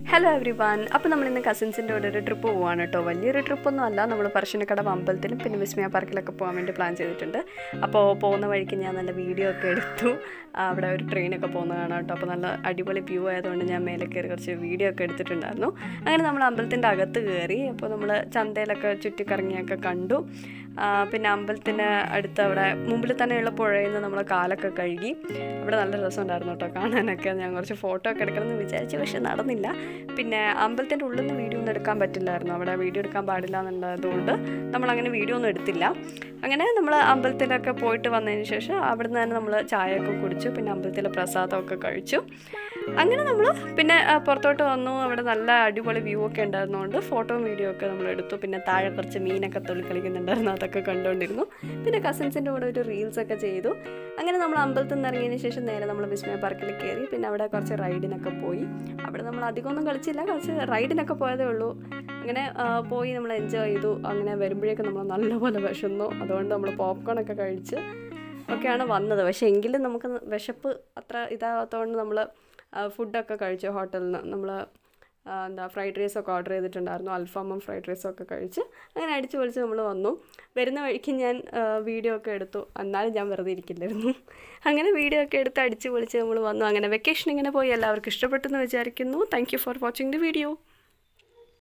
hello every one അപ്പോൾ നമ്മൾ ഇന്ന് കസിൻസിൻ്റെ കൂടെ ഒരു ട്രിപ്പ് പോവാണ് കേട്ടോ വലിയൊരു ട്രിപ്പൊന്നും അല്ല നമ്മൾ പറശ്ശിനിക്കടവ് അമ്പലത്തിലും പിന്നെ വിസ്മയ പാർക്കിലൊക്കെ പോകാൻ വേണ്ടി പ്ലാൻ ചെയ്തിട്ടുണ്ട് അപ്പോൾ പോകുന്ന വഴിക്ക് ഞാൻ നല്ല വീഡിയോ ഒക്കെ എടുത്തു ആ, അവിടെ ഒരു ട്രെയിനൊക്കെ പോകുന്നത് കാണാം കേട്ടോ അപ്പോൾ നല്ല അടിപൊളി വ്യൂ ആയതുകൊണ്ട് ഞാൻ മേലെ കയറി കുറച്ച് വീഡിയോ ഒക്കെ എടുത്തിട്ടുണ്ടായിരുന്നു അങ്ങനെ നമ്മൾ അമ്പലത്തിൻ്റെ അകത്ത് കയറി അപ്പോൾ നമ്മൾ ചന്തയിലൊക്കെ ചുറ്റിക്കറങ്ങിയൊക്കെ കണ്ടു ആ, പിന്നെ അമ്പലത്തിന് അടുത്ത് അവിടെ മുമ്പിൽ തന്നെയുള്ള പുഴയിൽ നിന്ന് നമ്മൾ കാലൊക്കെ കഴുകി അവിടെ നല്ല രസമുണ്ടായിരുന്നു കേട്ടോ കാണാനൊക്കെ ഞാൻ കുറച്ച് ഫോട്ടോ ഒക്കെ എടുക്കണമെന്ന് വിചാരിച്ചു പക്ഷെ നടന്നില്ല പിന്നെ അമ്പലത്തിൻ്റെ ഉള്ളിൽ നിന്ന് വീഡിയോ ഒന്നും എടുക്കാൻ പറ്റില്ലായിരുന്നു അവിടെ വീഡിയോ എടുക്കാൻ പാടില്ല എന്നുള്ളതുകൊണ്ട് നമ്മളങ്ങനെ വീഡിയോ ഒന്നും എടുത്തില്ല അങ്ങനെ നമ്മൾ അമ്പലത്തിലൊക്കെ പോയിട്ട് വന്നതിന് ശേഷം അവിടെ നിന്ന് തന്നെ നമ്മൾ ചായയൊക്കെ കുടിച്ചു പിന്നെ അമ്പലത്തിലെ പ്രസാദമൊക്കെ കഴിച്ചു അങ്ങനെ നമ്മൾ പിന്നെ ആ, പുറത്തോട്ട് വന്നു അവിടെ നല്ല അടിപൊളി വ്യൂ ഒക്കെ ഉണ്ടായിരുന്നതുകൊണ്ട് ഫോട്ടോയും വീഡിയോ ഒക്കെ നമ്മൾ എടുത്തു പിന്നെ താഴെ കുറച്ച് മീനൊക്കെ തൊളി കളിക്കുന്നുണ്ടായിരുന്നു അതൊക്കെ കണ്ടുകൊണ്ടിരുന്നു പിന്നെ കസിൻസിൻ്റെ കൂടെ ഒരു റീൽസ് ഒക്കെ ചെയ്തു അങ്ങനെ നമ്മൾ അമ്പലത്തിൽ നിന്ന് ഇറങ്ങിയതിന് ശേഷം നേരെ നമ്മൾ വിസ്മയ പാർക്കിൽ കയറി പിന്നെ അവിടെ കുറച്ച് റൈഡിനൊക്കെ പോയി അവിടെ നമ്മൾ അധികമൊന്നും കളിച്ചില്ല കുറച്ച് റൈഡിനൊക്കെ പോയതേ ഉള്ളൂ അങ്ങനെ ആ, പോയി നമ്മൾ എൻജോയ് ചെയ്തു അങ്ങനെ വരുമ്പോഴേക്കും നമ്മൾ നല്ലപോലെ വിശന്നു അതുകൊണ്ട് നമ്മൾ പോപ്കോൺ ഒക്കെ കഴിച്ച് ഒക്കെയാണ് വന്നത് പക്ഷേ എങ്കിലും നമുക്ക് വിശപ്പ് അത്ര ഇതാകാത്തതുകൊണ്ട് നമ്മൾ ഫുഡൊക്കെ കഴിച്ചു ഹോട്ടലിൽ നിന്ന് നമ്മൾ എന്താ ഫ്രൈഡ് റൈസ് ഒക്കെ ഓർഡർ ചെയ്തിട്ടുണ്ടായിരുന്നു അൽഫാമും ഫ്രൈഡ് റൈസും ഒക്കെ കഴിച്ച് അങ്ങനെ അടിച്ച് പൊളിച്ച് നമ്മൾ വന്നു വരുന്ന വഴിക്ക് ഞാൻ വീഡിയോ ഒക്കെ എടുത്തു എന്നാലും ഞാൻ വെറുതെ ഇരിക്കില്ലായിരുന്നു അങ്ങനെ വീഡിയോ ഒക്കെ എടുത്ത് അടിച്ച് പൊളിച്ച് നമ്മൾ വന്നു അങ്ങനെ വെക്കേഷൻ ഇങ്ങനെ പോയി എല്ലാവർക്കും ഇഷ്ടപ്പെട്ടെന്ന് വിചാരിക്കുന്നു thank you for watching the video